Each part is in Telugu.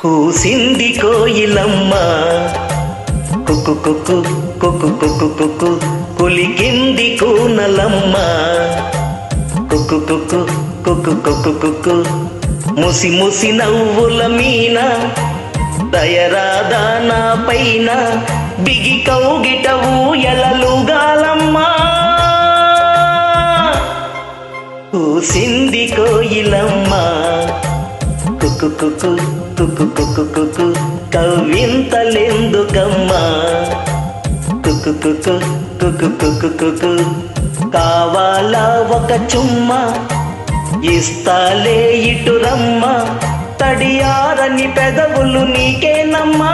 కూసింది కోయిలమ్మ కుక్కు కుక్కు కుక్కు కుక్కు కుక్కు కులికింది కూనలమ్మ కుక్కు కుక్కు కుక్కు కుక్కు కుక్కు ముసి ముసి నవ్వుల మీన దయరాదా నా పైన బిగి కౌగిట ఊయలలుగాలమ్మా కూసింది కోయిలమ్మ కుక్కు కుక్కు కుక్కు కుక్కు కుక్కు కవ్వింతలెందుకమ్మా కుక్కు కుక్కు కుక్కు కుక్కు కుక్కు కావాలా ఒక చుమ్మ ఇస్తాలే ఇటు రమ్మ తడియారని పెదవులు నీకేనమ్మా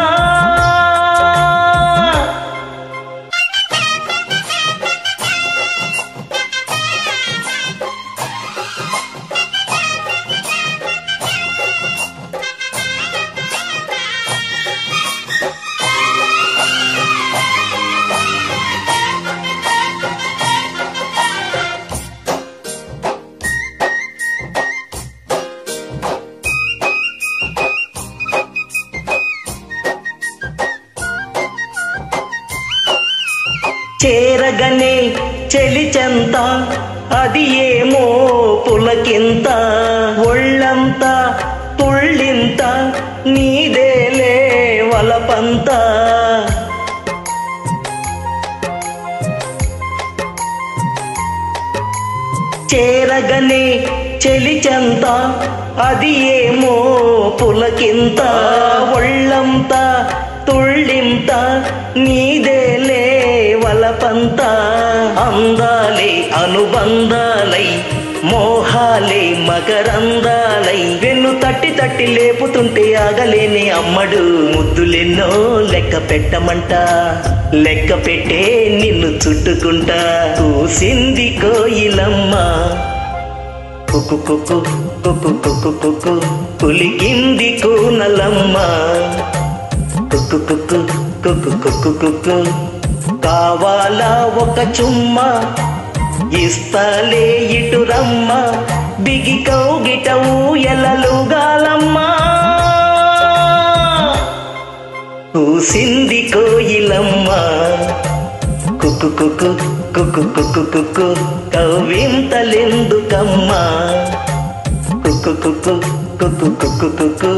చేరగనే చెలిచెంత అది ఏమో పులకింత ఒళ్ళంత తుళ్ళింత నీదేలే వలపంత చేరగనే చెలిచెంత అది ఏమో పులకింత ఒళ్ళంత తుళ్ళింత నీదేలే వలపంత అందాలే అనుబంధాలై మోహాలే మకరందాలై వెన్ను తట్టి తట్టి లేపుతుంటే ఆగలేని అమ్మడు ముద్దులెన్నో లెక్క పెట్టమంట లెక్క పెట్టే నిన్ను చుట్టుకుంటా కూసింది కోయిలమ్మ కుక్కు కుక్కు కుక్కు కుక్కు కుక్కు కులికింది కూనలమ్మ కుక్కు కుక్కు కుక్కు కుక్కు కుక్కు కావాలా ఒక చుమ్మ ఇస్తాలే ఇటు రమ్మ బిగి కౌగిట ఊయలలుగాలమ్మా కూసింది కోయిలమ్మ కుక్కు కుక్కు కుక్కు కుక్కు కుక్కు కవ్వింతలెందుకమ్మా కుక్కు కుక్కు కుక్కు కుక్కు కుక్కు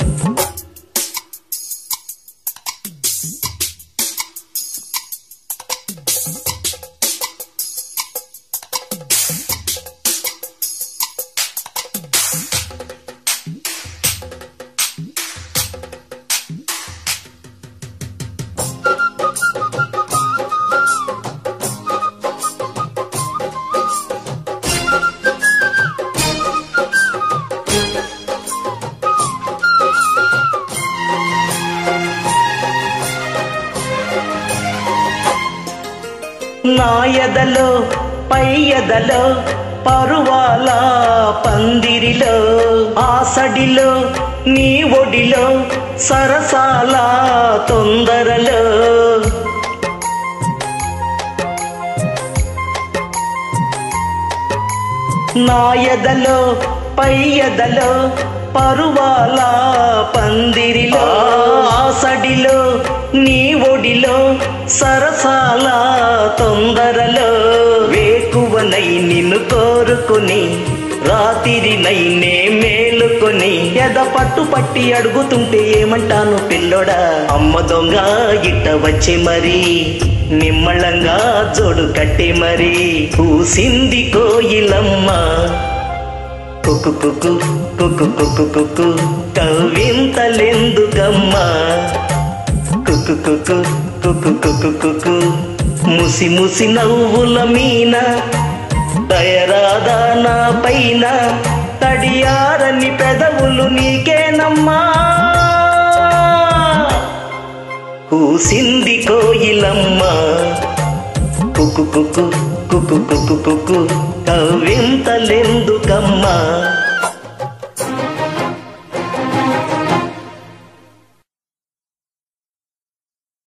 నా ఎదలో పై ఎదలో పరువాల పందిరిలో ఆసడిలో నీ ఒడిలో సరసాల తొందరలో నా ఎదలో పై ఎదలో పరువాల పందిరిలో ఆసడిలో నీ ఒడిలో సరసాల తొందరలో వేకువనై నిన్ను కోరుకుని రాతిరినై నే మేలుకొని ఎద పట్టు పట్టి అడుగుతుంటే ఏమంటాను పిల్లోడా అమ్మ దొంగ ఇట్ట వచ్చి మరి నిమ్మళంగా జోడు కట్టి మరి పూసింది కోయిలమ్మ కుక్కు కుక్కు కుక్కు కుక్కు కుక్కు కవ్వింతలెందుకమ్మా కుక్కు కుక్కు కుక్కు కుక్కు కుక్కు ముసి ముసి నవ్వుల మీన దయరాదా నా పైన తడియారని పెదవులు నీకేనమ్మా కూసింది కోయిలమ్మ కుక్కు కుక్కు కుక్కు కుక్కు కుక్కు కవ్వింతలెందుకమ్మా